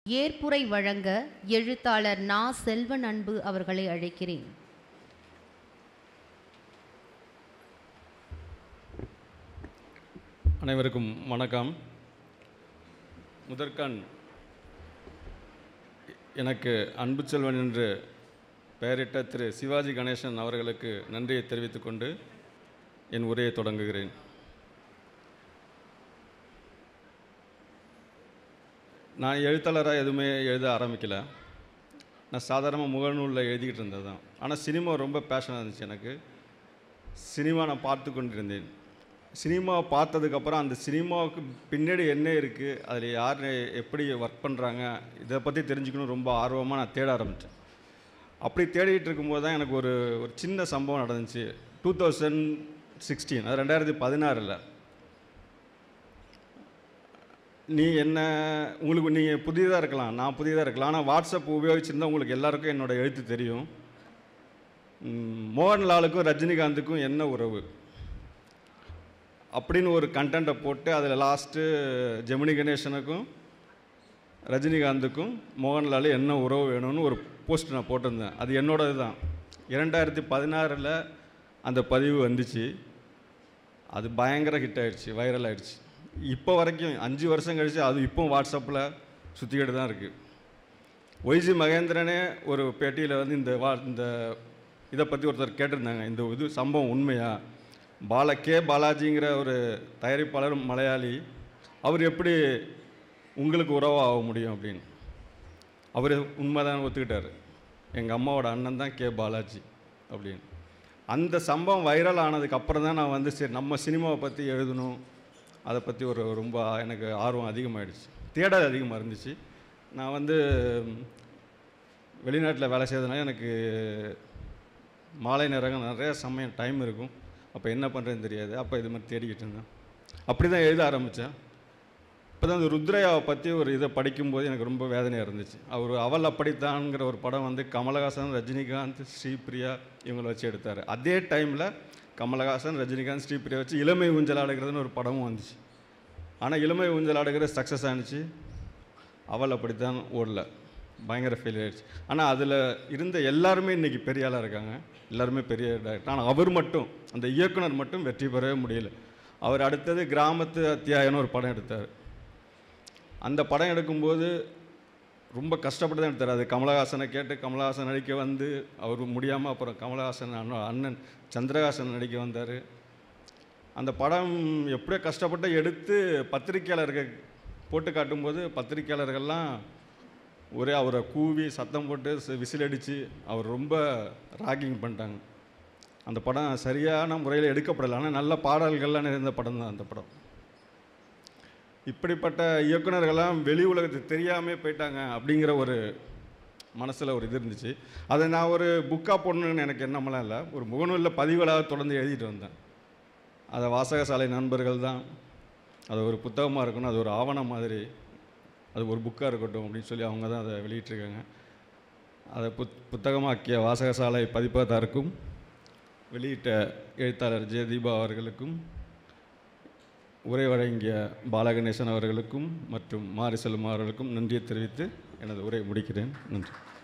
ஏற்புரை வழங்க எழுத்தாளர் நா செல்வன் அன்பு அவர்களை அழைக்கிறேன் அனைவருக்கும் வணக்கம் முதற்கண் எனக்கு அன்பு செல்வன் என்று பெயரிட்ட திரு சிவாஜி கணேசன் அவர்களுக்கு நன்றியை தெரிவித்துக் கொண்டு என் உரையை தொடங்குகிறேன் நான் எழுத்தாளராக எதுவுமே எழுத ஆரம்பிக்கல நான் சாதாரணமாக முகநூலில் எழுதிக்கிட்டு இருந்தது தான் ஆனால் சினிமா ரொம்ப பேஷனாக இருந்துச்சு எனக்கு சினிமா நான் பார்த்து கொண்டிருந்தேன் சினிமாவை பார்த்ததுக்கப்புறம் அந்த சினிமாவுக்கு பின்னாடி என்ன இருக்குது அதில் யார் எப்படி ஒர்க் பண்ணுறாங்க இதை பற்றி தெரிஞ்சுக்கணும் ரொம்ப ஆர்வமாக நான் தேட ஆரம்பித்தேன் அப்படி தேடிட்டு இருக்கும்போது தான் எனக்கு ஒரு ஒரு சின்ன சம்பவம் நடந்துச்சு டூ தௌசண்ட் சிக்ஸ்டீன் அது ரெண்டாயிரத்தி பதினாறில் நீ என்ன உங்களுக்கு நீங்கள் புதியதாக இருக்கலாம் நான் புதியதாக இருக்கலாம் ஆனால் வாட்ஸ்அப் உபயோகிச்சிருந்தா உங்களுக்கு எல்லாருக்கும் என்னோட எழுத்து தெரியும் ம், மோகன்லாலுக்கும் ரஜினிகாந்துக்கும் என்ன உறவு அப்படின்னு ஒரு கண்டென்ட்டை போட்டு அதில் லாஸ்ட்டு ஜெமினி கணேசனுக்கும் ரஜினிகாந்துக்கும் மோகன்லால் என்ன உறவு வேணும்னு ஒரு போஸ்ட் நான் போட்டிருந்தேன் அது என்னோடது தான் இரண்டாயிரத்தி பதினாறில் அந்த பதிவு வந்துச்சு அது பயங்கர ஹிட் ஆயிடுச்சு வைரல் ஆயிடுச்சு இப்போ வரைக்கும் அஞ்சு வருஷம் கழிச்சு அது இப்போ வாட்ஸ்அப்பில் சுற்றிக்கிட்டு தான் இருக்குது ஒய்ஜி மகேந்திரனே ஒரு பேட்டியில் வந்து இந்த வா இந்த இதை பற்றி ஒருத்தர் கேட்டிருந்தாங்க இந்த இது சம்பவம் உண்மையா பால கே பாலாஜிங்கிற ஒரு தயாரிப்பாளர் மலையாளி அவர் எப்படி உங்களுக்கு உறவாக முடியும் அப்படின்னு அவர் உண்மைதான் ஒத்துக்கிட்டார் எங்கள் அம்மாவோட அண்ணன் தான் கே பாலாஜி அப்படின்னு அந்த சம்பவம் வைரல் ஆனதுக்கு அப்புறம் தான் நான் வந்து சரி நம்ம சினிமாவை பற்றி எழுதணும் அதை பற்றி ஒரு ரொம்ப எனக்கு ஆர்வம் அதிகமாகிடுச்சு தேடல் அதிகமாக இருந்துச்சு நான் வந்து வெளிநாட்டில் வேலை செய்யறதுனால எனக்கு மாலை நேரங்கள் நிறைய சமயம் டைம் இருக்கும் அப்போ என்ன பண்ணுறதுன்னு தெரியாது அப்போ இது மாதிரி தேடிக்கிட்டு இருந்தேன் அப்படி தான் எழுத ஆரம்பித்தேன் இப்போ தான் அந்த ருத்ரையாவை பற்றி ஒரு இதை படிக்கும்போது எனக்கு ரொம்ப வேதனையாக இருந்துச்சு அவர் அவள் அப்படித்தான்ங்கிற ஒரு படம் வந்து கமலஹாசன் ரஜினிகாந்த் ஸ்ரீபிரியா இவங்களை வச்சு எடுத்தார் அதே டைமில் கமலஹாசன் ரஜினிகாந்த் ஸ்ரீபிரியா வச்சு இளமை ஊஞ்சல் ஆடுகிறதுன்னு ஒரு படமும் வந்துச்சு ஆனால் இளமை ஊஞ்சல் ஆடுகிறது சக்ஸஸ் ஆனிச்சு அவள் அப்படித்தான் ஓடல பயங்கர ஃபெயிலியர் ஆயிடுச்சு ஆனால் அதில் இருந்த எல்லாருமே இன்றைக்கி பெரிய ஆளாக இருக்காங்க எல்லாருமே பெரிய டேரக்டர் ஆனால் அவர் மட்டும் அந்த இயக்குனர் மட்டும் வெற்றி பெறவே முடியல அவர் அடுத்தது கிராமத்து அத்தியாயம்னு ஒரு படம் எடுத்தார் அந்த படம் எடுக்கும்போது ரொம்ப கஷ்டப்பட்டு தான் எடுத்தார் அது கமலஹாசனை கேட்டு கமலஹாசன் நடிக்க வந்து அவர் முடியாமல் அப்புறம் கமலஹாசன் அண்ணன் அண்ணன் சந்திரஹாசன் நடிக்க வந்தார் அந்த படம் எப்படியோ கஷ்டப்பட்டு எடுத்து பத்திரிக்கையாளருக்கு போட்டு காட்டும்போது பத்திரிக்கையாளர்கள்லாம் ஒரே அவரை கூவி சத்தம் போட்டு சி- விசில் அடித்து அவர் ரொம்ப ராகிங் பண்ணிட்டாங்க அந்த படம் சரியான முறையில் எடுக்கப்படலை ஆனால் நல்ல பாடல்கள்லாம் நிறைந்த படம் தான் அந்த படம் இப்படிப்பட்ட இயக்குனர்கள்லாம் வெளி உலகத்துக்கு தெரியாமே போயிட்டாங்க அப்படிங்கிற ஒரு மனசில் ஒரு இது இருந்துச்சு அதை நான் ஒரு புக்காக போடணுன்னு எனக்கு எண்ணமெல்லாம் இல்லை ஒரு முகநூலில் பதிவுகளாக தொடர்ந்து எழுதிட்டு வந்தேன் அதை வாசகசாலை நண்பர்கள் தான் அது ஒரு புத்தகமாக இருக்கணும் அது ஒரு ஆவணம் மாதிரி அது ஒரு புக்காக இருக்கட்டும் அப்படின்னு சொல்லி அவங்க தான் அதை வெளியிட்டிருக்காங்க அதை புத் புத்தகமாக்கிய வாசகசாலை பதிப்பகத்தாருக்கும் வெளியிட்ட எழுத்தாளர் ஜெயதீபா அவர்களுக்கும் உரை வழங்கிய பாலகணேசன் அவர்களுக்கும் மற்றும் மாரி செல்வம் அவர்களுக்கும் நன்றியை தெரிவித்து எனது உரை முடிக்கிறேன் நன்றி